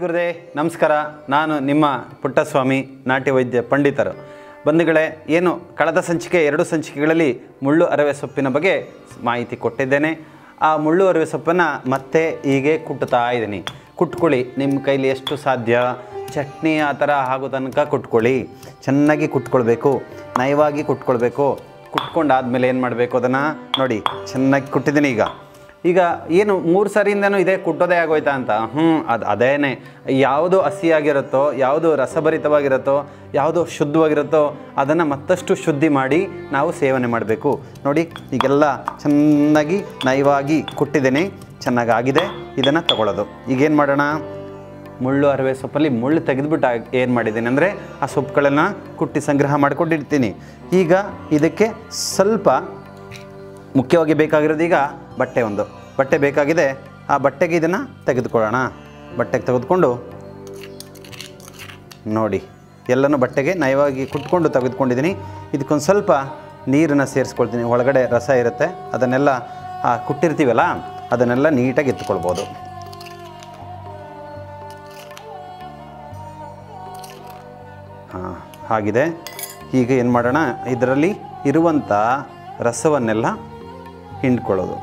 ಗುರುದೇ ನಮಸ್ಕಾರ ನಾನು ನಿಮ್ಮ ಪುಟ್ಟಸ್ವಾಮಿ ನಾಟ್ಯ ವೈದ್ಯ ಪಂಡಿತರು ಬಂಧುಗಳೇ ಏನು ಕಳೆದ ಸಂಚಿಕೆ ಎರಡು ಸಂಚಿಕೆಗಳಲ್ಲಿ ಮುಳ್ಳು ಅರವೆ ಸೊಪ್ಪಿನ ಬಗ್ಗೆ ಮಾಹಿತಿ ಕೊಟ್ಟಿದ್ದೇನೆ ಆ ಮುಳ್ಳು ಅರವೆ ಸೊಪ್ಪನ್ನು ಮತ್ತೆ ಹೀಗೆ ಕುಟ್ಟುತ್ತಾ ಇದ್ದೀನಿ ಕುಟ್ಕೊಳ್ಳಿ ನಿಮ್ಮ ಕೈಲಿ ಎಷ್ಟು ಸಾಧ್ಯ ಚಟ್ನಿ ಆ ಥರ ಆಗೋ ತನಕ ಕುಟ್ಕೊಳ್ಳಿ ಚೆನ್ನಾಗಿ ಕುಟ್ಕೊಳ್ಬೇಕು ನಯವಾಗಿ ಕುಟ್ಕೊಳ್ಬೇಕು ಕುಟ್ಕೊಂಡಾದ್ಮೇಲೆ ಏನು ಮಾಡಬೇಕು ಅದನ್ನು ನೋಡಿ ಚೆನ್ನಾಗಿ ಕುಟ್ಟಿದ್ದೀನಿ ಈಗ ಈಗ ಏನು ಮೂರು ಸರಿಯಿಂದನೂ ಇದೇ ಕುಟ್ಟೋದೇ ಆಗೋಯ್ತಾ ಅಂತ ಹ್ಞೂ ಅದು ಅದೇನೆ ಯಾವುದು ಹಸಿಯಾಗಿರುತ್ತೋ ಯಾವುದು ರಸಭರಿತವಾಗಿರುತ್ತೋ ಯಾವುದು ಶುದ್ಧವಾಗಿರುತ್ತೋ ಅದನ್ನು ಮತ್ತಷ್ಟು ಶುದ್ಧಿ ಮಾಡಿ ನಾವು ಸೇವನೆ ಮಾಡಬೇಕು ನೋಡಿ ಈಗೆಲ್ಲ ಚೆನ್ನಾಗಿ ನಯವಾಗಿ ಕುಟ್ಟಿದ್ದೇನೆ ಚೆನ್ನಾಗಾಗಿದೆ ಇದನ್ನು ತಗೊಳ್ಳೋದು ಈಗೇನು ಮಾಡೋಣ ಮುಳ್ಳು ಅರವೆ ಸೊಪ್ಪಲ್ಲಿ ಮುಳ್ಳು ತೆಗೆದುಬಿಟ್ಟು ಏನು ಮಾಡಿದ್ದೀನಿ ಅಂದರೆ ಆ ಸೊಪ್ಪುಗಳನ್ನು ಕುಟ್ಟಿ ಸಂಗ್ರಹ ಮಾಡ್ಕೊಂಡಿರ್ತೀನಿ ಈಗ ಇದಕ್ಕೆ ಸ್ವಲ್ಪ ಮುಖ್ಯವಾಗಿ ಬೇಕಾಗಿರೋದು ಈಗ ಬಟ್ಟೆ ಒಂದು ಬಟ್ಟೆ ಬೇಕಾಗಿದೆ ಆ ಬಟ್ಟೆಗೆ ಇದನ್ನು ತೆಗೆದುಕೊಳ್ಳೋಣ ಬಟ್ಟೆಗೆ ತೆಗೆದುಕೊಂಡು ನೋಡಿ ಎಲ್ಲನೂ ಬಟ್ಟೆಗೆ ನಯವಾಗಿ ಕುಟ್ಕೊಂಡು ತೆಗೆದುಕೊಂಡಿದ್ದೀನಿ ಇದಕ್ಕೊಂದು ಸ್ವಲ್ಪ ನೀರನ್ನು ಸೇರಿಸ್ಕೊಳ್ತೀನಿ ಒಳಗಡೆ ರಸ ಇರುತ್ತೆ ಅದನ್ನೆಲ್ಲ ಆ ಕುಟ್ಟಿರ್ತೀವಲ್ಲ ಅದನ್ನೆಲ್ಲ ನೀಟಾಗಿ ಎತ್ಕೊಳ್ಬೋದು ಹಾಂ ಆಗಿದೆ ಈಗ ಏನು ಮಾಡೋಣ ಇದರಲ್ಲಿ ಇರುವಂಥ ರಸವನ್ನೆಲ್ಲ ಹಿಂಡ್ಕೊಳ್ಳೋದು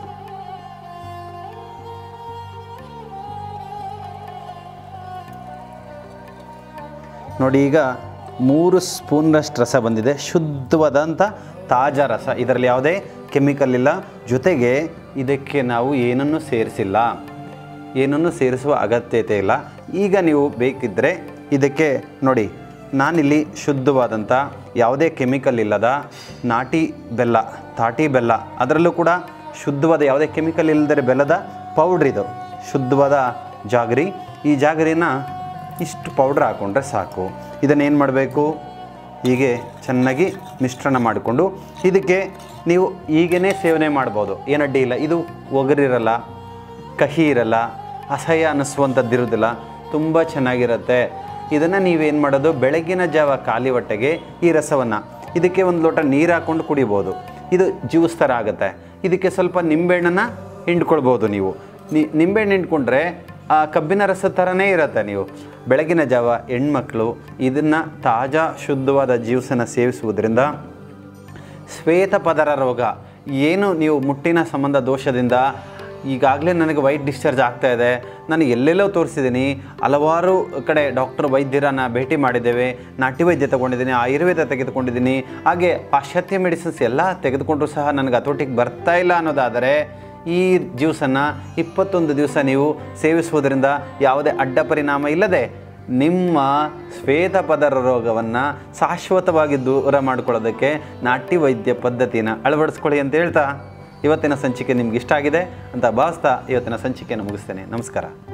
ನೋಡಿ ಈಗ ಮೂರು ಸ್ಪೂನ್ನಷ್ಟು ರಸ ಬಂದಿದೆ ಶುದ್ಧವಾದಂಥ ತಾಜಾ ರಸ ಇದರಲ್ಲಿ ಯಾವುದೇ ಕೆಮಿಕಲ್ ಇಲ್ಲ ಜೊತೆಗೆ ಇದಕ್ಕೆ ನಾವು ಏನನ್ನು ಸೇರಿಸಿಲ್ಲ ಏನನ್ನು ಸೇರಿಸುವ ಅಗತ್ಯತೆ ಇಲ್ಲ ಈಗ ನೀವು ಬೇಕಿದ್ದರೆ ಇದಕ್ಕೆ ನೋಡಿ ನಾನಿಲ್ಲಿ ಶುದ್ಧವಾದಂಥ ಯಾವುದೇ ಕೆಮಿಕಲ್ ಇಲ್ಲದ ನಾಟಿ ಬೆಲ್ಲ ತಾಟಿ ಬೆಲ್ಲ ಅದರಲ್ಲೂ ಕೂಡ ಶುದ್ಧವಾದ ಯಾವುದೇ ಕೆಮಿಕಲ್ ಇಲ್ಲದರೆ ಬೆಲ್ಲದ ಪೌಡ್ರ್ ಇದು ಶುದ್ಧವಾದ ಜಾಗರಿ ಈ ಜಾಗರಿನ ಇಷ್ಟು ಪೌಡ್ರ್ ಹಾಕ್ಕೊಂಡ್ರೆ ಸಾಕು ಇದನ್ನೇನು ಮಾಡಬೇಕು ಹೀಗೆ ಚೆನ್ನಾಗಿ ಮಿಶ್ರಣ ಮಾಡಿಕೊಂಡು ಇದಕ್ಕೆ ನೀವು ಹೀಗೇ ಸೇವನೆ ಮಾಡ್ಬೋದು ಏನು ಅಡ್ಡಿ ಇಲ್ಲ ಇದು ಒಗರಿರಲ್ಲ ಕಹಿ ಇರಲ್ಲ ಅಸಹ್ಯ ಅನ್ನಿಸುವಂಥದ್ದಿರೋದಿಲ್ಲ ತುಂಬ ಚೆನ್ನಾಗಿರುತ್ತೆ ಇದನ್ನು ನೀವೇನು ಮಾಡೋದು ಬೆಳಗಿನ ಜಾವ ಖಾಲಿ ಹೊಟ್ಟೆಗೆ ಈ ರಸವನ್ನು ಇದಕ್ಕೆ ಒಂದು ಲೋಟ ನೀರು ಹಾಕ್ಕೊಂಡು ಕುಡಿಬೋದು ಇದು ಜ್ಯೂಸ್ ಥರ ಆಗುತ್ತೆ ಇದಕ್ಕೆ ಸ್ವಲ್ಪ ನಿಂಬೆಹಣ್ಣನ್ನು ಹಿಂಡ್ಕೊಳ್ಬೋದು ನೀವು ನಿ ನಿಂಬೆಹಣ್ಣು ಹಿಂಡ್ಕೊಂಡ್ರೆ ಆ ಕಬ್ಬಿನ ರಸ ಥರನೇ ಇರುತ್ತೆ ನೀವು ಬೆಳಗಿನ ಜಾವ ಹೆಣ್ಮಕ್ಳು ಇದನ್ನು ತಾಜಾ ಶುದ್ಧವಾದ ಜ್ಯೂಸನ್ನು ಸೇವಿಸುವುದರಿಂದ ಶ್ವೇತಪದರ ರೋಗ ಏನು ನೀವು ಮುಟ್ಟಿನ ಸಂಬಂಧ ದೋಷದಿಂದ ಈಗಾಗಲೇ ನನಗೆ ವೈಟ್ ಡಿಸ್ಚಾರ್ಜ್ ಆಗ್ತಾ ಇದೆ ನಾನು ಎಲ್ಲೆಲ್ಲೋ ತೋರಿಸಿದ್ದೀನಿ ಹಲವಾರು ಕಡೆ ಡಾಕ್ಟರ್ ವೈದ್ಯರನ್ನು ಭೇಟಿ ಮಾಡಿದ್ದೇವೆ ನಾಟಿ ವೈದ್ಯ ತಗೊಂಡಿದ್ದೀನಿ ಆಯುರ್ವೇದ ತೆಗೆದುಕೊಂಡಿದ್ದೀನಿ ಹಾಗೆ ಪಾಶ್ಚಾತ್ಯ ಮೆಡಿಸಿನ್ಸ್ ಎಲ್ಲ ತೆಗೆದುಕೊಂಡ್ರೂ ಸಹ ನನಗೆ ಹತೋಟಿಗೆ ಬರ್ತಾ ಇಲ್ಲ ಅನ್ನೋದಾದರೆ ಈ ಜ್ಯೂಸನ್ನು ಇಪ್ಪತ್ತೊಂದು ದಿವಸ ನೀವು ಸೇವಿಸುವುದರಿಂದ ಯಾವುದೇ ಅಡ್ಡ ಪರಿಣಾಮ ಇಲ್ಲದೆ ನಿಮ್ಮ ಶ್ವೇತಪದರ ರೋಗವನ್ನು ಶಾಶ್ವತವಾಗಿ ದೂರ ಮಾಡ್ಕೊಳ್ಳೋದಕ್ಕೆ ನಾಟಿ ವೈದ್ಯ ಪದ್ಧತಿನ ಅಳವಡಿಸ್ಕೊಳ್ಳಿ ಅಂತ ಹೇಳ್ತಾ ಇವತ್ತಿನ ಸಂಚಿಕೆ ನಿಮ್ಗೆ ಇಷ್ಟ ಆಗಿದೆ ಅಂತ ಭಾವಿಸ್ತಾ ಇವತ್ತಿನ ಸಂಚಿಕೆಯನ್ನು ಮುಗಿಸ್ತೇನೆ ನಮಸ್ಕಾರ